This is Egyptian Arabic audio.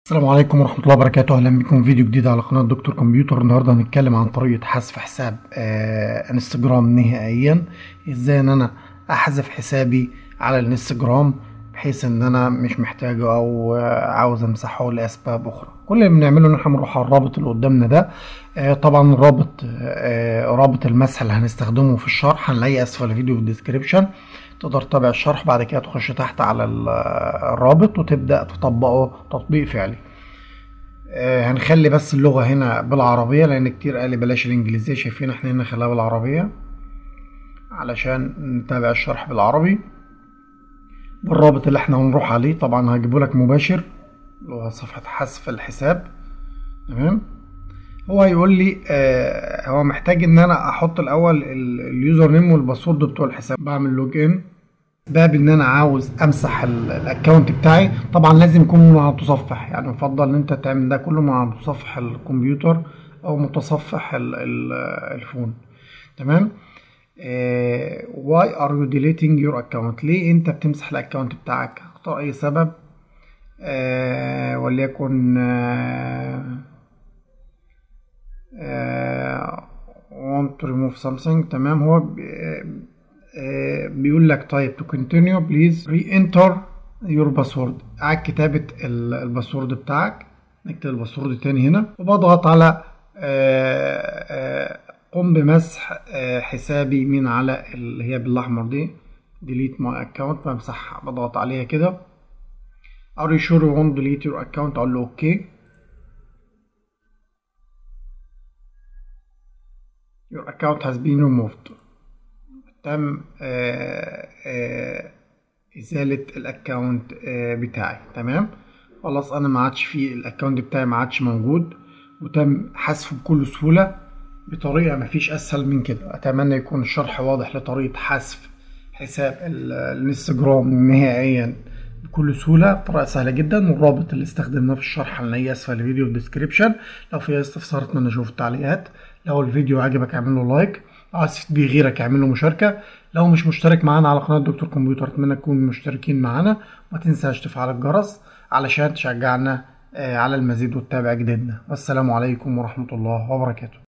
السلام عليكم ورحمة الله وبركاته أهلا بكم في فيديو جديد على قناة دكتور كمبيوتر النهاردة هنتكلم عن طريقة حذف حساب آه انستجرام نهائيا ازاي ان انا احذف حسابي على الانستجرام بحيث ان انا مش محتاجه او آه عاوز امسحه لاسباب اخرى كل اللي بنعمله ان احنا بنروح على الرابط اللي قدامنا ده آه طبعا الرابط آه رابط المسح اللي هنستخدمه في الشرح هنلاقيه اسفل الفيديو في الديسكريبشن تقدر تتابع الشرح بعد كده تخش تحت على الرابط وتبدأ تطبقه تطبيق فعلي آه هنخلي بس اللغة هنا بالعربية لأن كتير قال لي بلاش الإنجليزية شايفين احنا هنا خلاها بالعربية علشان نتابع الشرح بالعربي بالرابط اللي احنا هنروح عليه طبعا هجيبه لك مباشر اللي هو صفحة حذف الحساب تمام هو هيقول لي آه هو محتاج ان انا احط الاول اليوزر نيم والباسورد بتوع الحساب بعمل لوج ان باب ان انا عاوز امسح الاكونت بتاعي طبعا لازم يكون مع متصفح يعني يفضل ان انت تعمل ده كله مع متصفح الكمبيوتر او متصفح ال ال الفون تمام واي ار يو ديليتنج يور اكونت ليه انت بتمسح الاكونت بتاعك اختار اي سبب آه وليكن آه آه want to remove something تمام هو بيقول لك طيب to continue please re-enter your password قاعد كتابة الباسورد بتاعك نكتب الباسورد تاني هنا وبضغط على قم بمسح حسابي من على اللي هي بالاحمر دي delete my account بمسحها بضغط عليها كده are you sure you want delete your account اقول له اوكي your account has been removed تم آآ آآ ازالة الاكونت بتاعي تمام خلاص انا ما عادش في الاكونت بتاعي ما عادش موجود وتم حذفه بكل سهولة بطريقة ما فيش اسهل من كده اتمنى يكون الشرح واضح لطريقة حذف حساب الانستجرام نهائيا بكل سهولة طريقة سهلة جدا والرابط اللي استخدمناه في الشرح هنلاقيه اسفل الفيديو في الديسكريبشن لو في استفسار اتمنى اشوف التعليقات لو الفيديو عجبك اعمل له لايك لو عايز تفيد بيه غيرك اعمل له مشاركة لو مش مشترك معانا على قناة دكتور كمبيوتر اتمنى تكونوا مشتركين معانا وما تنساش تفعل الجرس علشان تشجعنا على المزيد وتتابع جديدنا والسلام عليكم ورحمة الله وبركاته